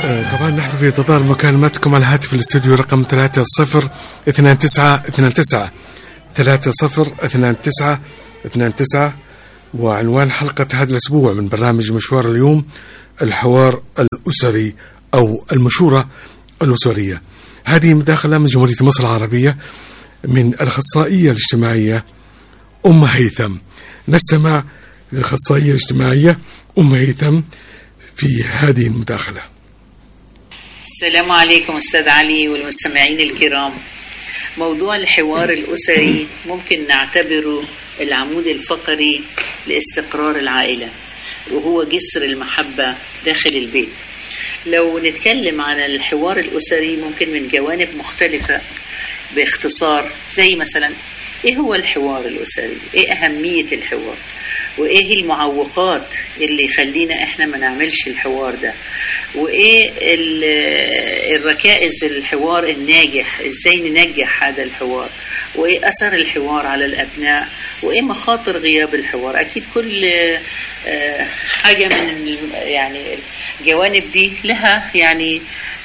طبعا نحن في انتظار مكالمتكم على الهاتف الاستوديو رقم 30 29 30 29 29 وعنوان حلقة هذا الأسبوع من برنامج مشوار اليوم الحوار الأسري أو المشورة الأسرية هذه مداخلة من جمهورية مصر العربية من الأخصائية الاجتماعية أم هيثم نستمع للأخصائية الاجتماعية أم هيثم في هذه المداخلة السلام عليكم أستاذ علي والمستمعين الكرام موضوع الحوار الأسري ممكن نعتبره العمود الفقري لاستقرار العائلة وهو جسر المحبة داخل البيت لو نتكلم عن الحوار الأسري ممكن من جوانب مختلفة باختصار زي مثلا ايه هو الحوار الأسري ايه أهمية الحوار وايه المعوقات اللي يخلينا احنا ما نعملش الحوار ده وايه الركائز الحوار الناجح ازاي ننجح هذا الحوار وايه اثر الحوار على الابناء وايه مخاطر غياب الحوار اكيد كل حاجه من يعني الجوانب دي لها يعني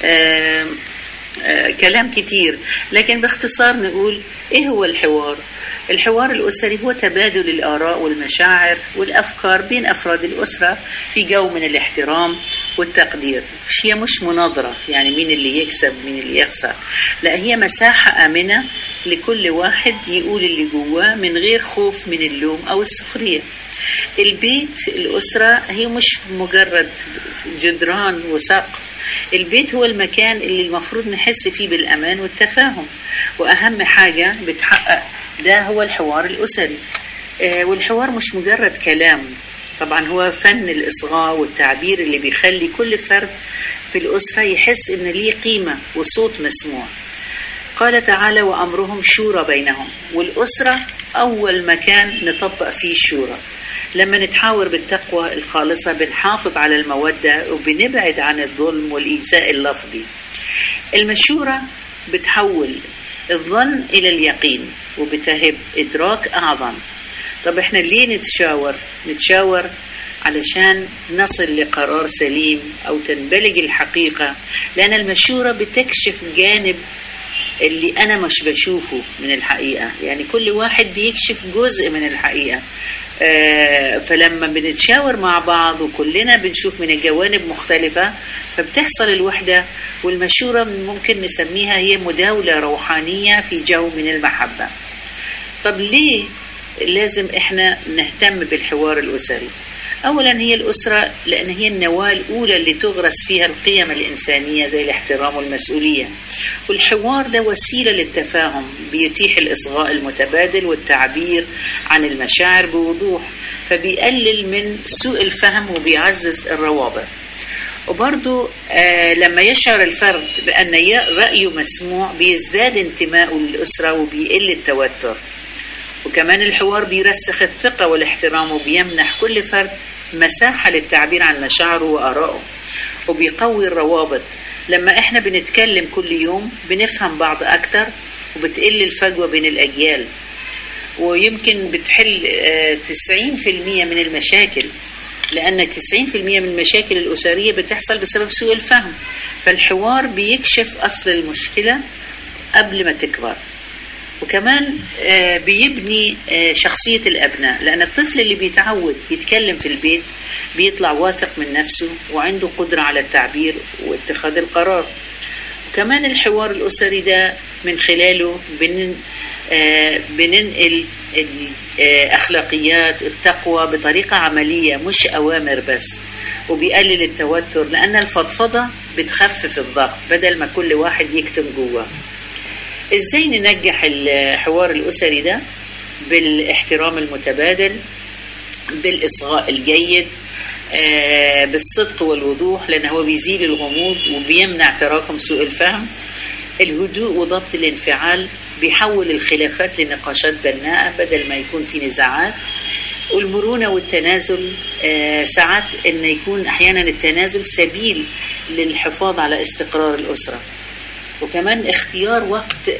كلام كتير لكن باختصار نقول ايه هو الحوار الحوار الأسري هو تبادل الآراء والمشاعر والأفكار بين أفراد الأسرة في جو من الاحترام والتقدير هي مش مناظرة يعني مين اللي يكسب مين اللي يخسر لا هي مساحة آمنة لكل واحد يقول اللي جواه من غير خوف من اللوم أو السخرية البيت الأسرة هي مش مجرد جدران وسقف البيت هو المكان اللي المفروض نحس فيه بالأمان والتفاهم وأهم حاجة بتحقق ده هو الحوار الأسري آه والحوار مش مجرد كلام طبعا هو فن الإصغاء والتعبير اللي بيخلي كل فرد في الأسرة يحس إن ليه قيمة وصوت مسموع قال تعالى وأمرهم شورى بينهم والأسرة أول مكان نطبق فيه الشورى لما نتحاور بالتقوى الخالصة بنحافظ على المودة وبنبعد عن الظلم والإيذاء اللفظي المشورة بتحول الظن إلى اليقين وبتهب إدراك أعظم طب إحنا ليه نتشاور نتشاور علشان نصل لقرار سليم أو تنبلج الحقيقة لأن المشورة بتكشف جانب اللي أنا مش بشوفه من الحقيقة يعني كل واحد بيكشف جزء من الحقيقة فلما بنتشاور مع بعض وكلنا بنشوف من الجوانب مختلفة فبتحصل الوحدة والمشورة ممكن نسميها هي مداولة روحانية في جو من المحبة طب ليه لازم احنا نهتم بالحوار الأسري أولا هي الأسرة لأن هي النواة الأولى اللي تغرس فيها القيم الإنسانية زي الاحترام والمسؤولية والحوار ده وسيلة للتفاهم بيتيح الإصغاء المتبادل والتعبير عن المشاعر بوضوح فبيقلل من سوء الفهم وبيعزز الروابط وبرضو آه لما يشعر الفرد بأن رأيه مسموع بيزداد انتمائه للأسرة وبيقل التوتر وكمان الحوار بيرسخ الثقة والاحترام وبيمنح كل فرد مساحة للتعبير عن مشاعره وآرائه وبيقوي الروابط لما احنا بنتكلم كل يوم بنفهم بعض أكتر وبتقل الفجوة بين الأجيال ويمكن بتحل 90% من المشاكل لأن 90% من المشاكل الأسرية بتحصل بسبب سوء الفهم فالحوار بيكشف أصل المشكلة قبل ما تكبر وكمان بيبني شخصية الأبناء لأن الطفل اللي بيتعود يتكلم في البيت بيطلع واثق من نفسه وعنده قدرة على التعبير واتخاذ القرار كمان الحوار الأسري ده من خلاله بنن بننقل الأخلاقيات التقوى بطريقة عملية مش أوامر بس وبيقلل التوتر لأن الفضفضة بتخفف الضغط بدل ما كل واحد يكتم جواه ازاي ننجح الحوار الاسري ده بالاحترام المتبادل بالاصغاء الجيد آه بالصدق والوضوح لان هو بيزيل الغموض وبيمنع تراكم سوء الفهم الهدوء وضبط الانفعال بيحول الخلافات لنقاشات بناءة بدل ما يكون في نزاعات والمرونة والتنازل آه ساعات ان يكون احيانا التنازل سبيل للحفاظ على استقرار الاسره وكمان اختيار وقت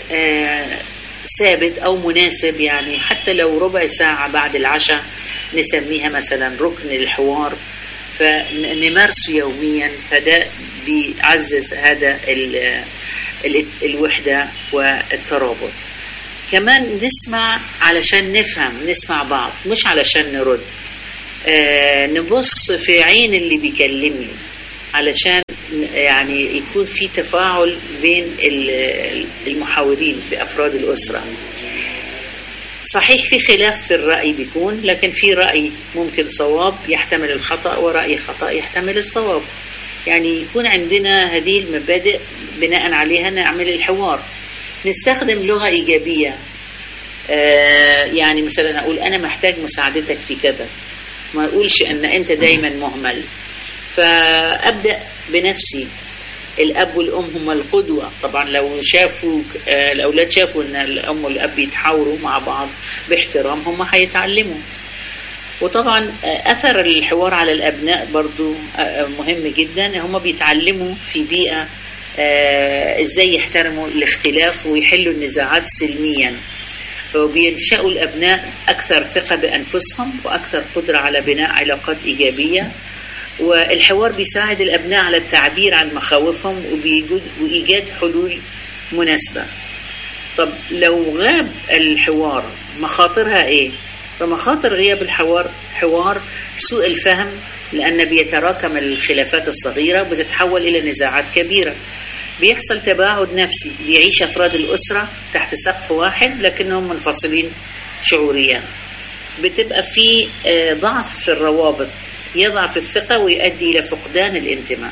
ثابت او مناسب يعني حتى لو ربع ساعة بعد العشاء نسميها مثلا ركن الحوار فنمارسه يوميا فده بيعزز هذا ال ال الوحدة والترابط كمان نسمع علشان نفهم نسمع بعض مش علشان نرد آه نبص في عين اللي بيكلمني علشان يعني يكون في تفاعل بين المحاورين بأفراد الأسرة صحيح في خلاف في الرأي بيكون لكن في رأي ممكن صواب يحتمل الخطأ ورأي خطأ يحتمل الصواب يعني يكون عندنا هذه المبادئ بناء عليها نعمل الحوار نستخدم لغة إيجابية آه يعني مثلا أقول أنا محتاج مساعدتك في كذا ما أقولش أن أنت دايما مهمل فأبدأ بنفسي الأب والأم هم القدوة طبعا لو شافوا آه الأولاد شافوا أن الأم والأب يتحاوروا مع بعض باحترام هم هيتعلموا وطبعا أثر الحوار على الأبناء برضو مهم جدا هم بيتعلموا في بيئة إزاي يحترموا الاختلاف ويحلوا النزاعات سلميا وبينشأوا الأبناء أكثر ثقة بأنفسهم وأكثر قدرة على بناء علاقات إيجابية والحوار بيساعد الأبناء على التعبير عن مخاوفهم وإيجاد حلول مناسبة طب لو غاب الحوار مخاطرها إيه؟ فمخاطر غياب الحوار حوار سوء الفهم لأن بيتراكم الخلافات الصغيرة وبتتحول إلى نزاعات كبيرة بيحصل تباعد نفسي بيعيش أفراد الأسرة تحت سقف واحد لكنهم منفصلين شعوريا بتبقى في ضعف في الروابط يضعف الثقة ويؤدي إلى فقدان الانتماء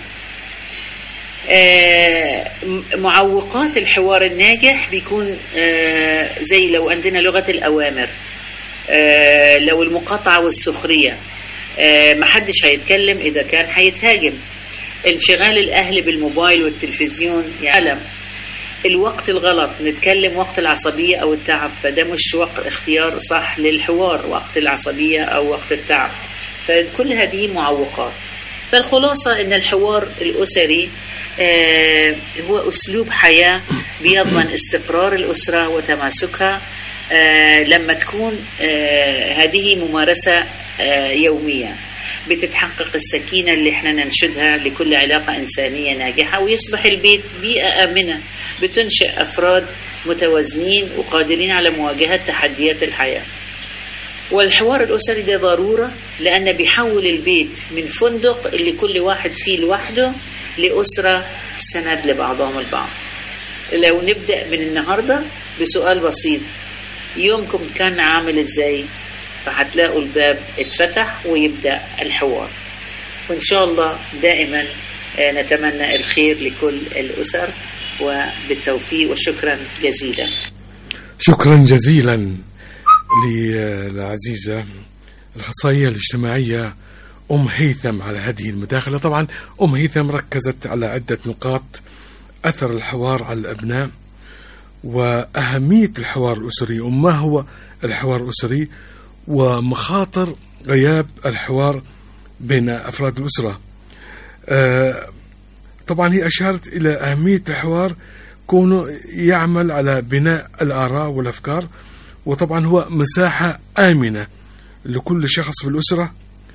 معوقات الحوار الناجح بيكون زي لو عندنا لغة الأوامر لو المقاطعة والسخرية محدش هيتكلم إذا كان هيتهاجم انشغال الأهل بالموبايل والتلفزيون يعلم الوقت الغلط نتكلم وقت العصبية أو التعب فده مش وقت اختيار صح للحوار وقت العصبية أو وقت التعب فكل هذه معوقات فالخلاصة أن الحوار الأسري آه هو أسلوب حياة بيضمن استقرار الأسرة وتماسكها آه لما تكون آه هذه ممارسة يومية بتتحقق السكينة اللي احنا ننشدها لكل علاقة إنسانية ناجحة ويصبح البيت بيئة آمنة بتنشئ أفراد متوازنين وقادرين على مواجهة تحديات الحياة والحوار الأسري ده ضرورة لأن بيحول البيت من فندق اللي كل واحد فيه لوحده لأسرة سند لبعضهم البعض لو نبدأ من النهاردة بسؤال بسيط يومكم كان عامل ازاي فهتلاقوا الباب اتفتح ويبدأ الحوار وإن شاء الله دائما نتمنى الخير لكل الأسر وبالتوفيق وشكرا جزيلا شكرا جزيلا للعزيزة الأخصائية الاجتماعية أم هيثم على هذه المداخلة طبعا أم هيثم ركزت على عدة نقاط أثر الحوار على الأبناء وأهمية الحوار الأسري وما هو الحوار الأسري ومخاطر غياب الحوار بين أفراد الأسرة آه طبعا هي أشارت إلى أهمية الحوار كونه يعمل على بناء الآراء والأفكار وطبعا هو مساحة آمنة لكل شخص في الأسرة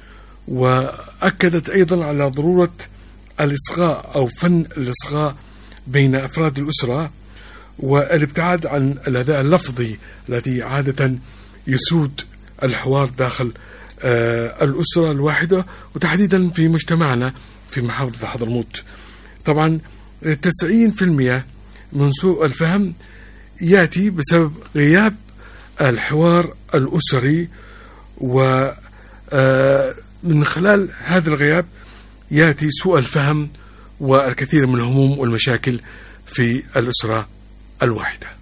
وأكدت أيضا على ضرورة الإصغاء أو فن الإصغاء بين أفراد الأسرة والابتعاد عن الأداء اللفظي الذي عادة يسود الحوار داخل الأسرة الواحدة وتحديدا في مجتمعنا في محافظة حضرموت طبعا 90% من سوء الفهم يأتي بسبب غياب الحوار الأسري و من خلال هذا الغياب يأتي سوء الفهم والكثير من الهموم والمشاكل في الأسرة الواحدة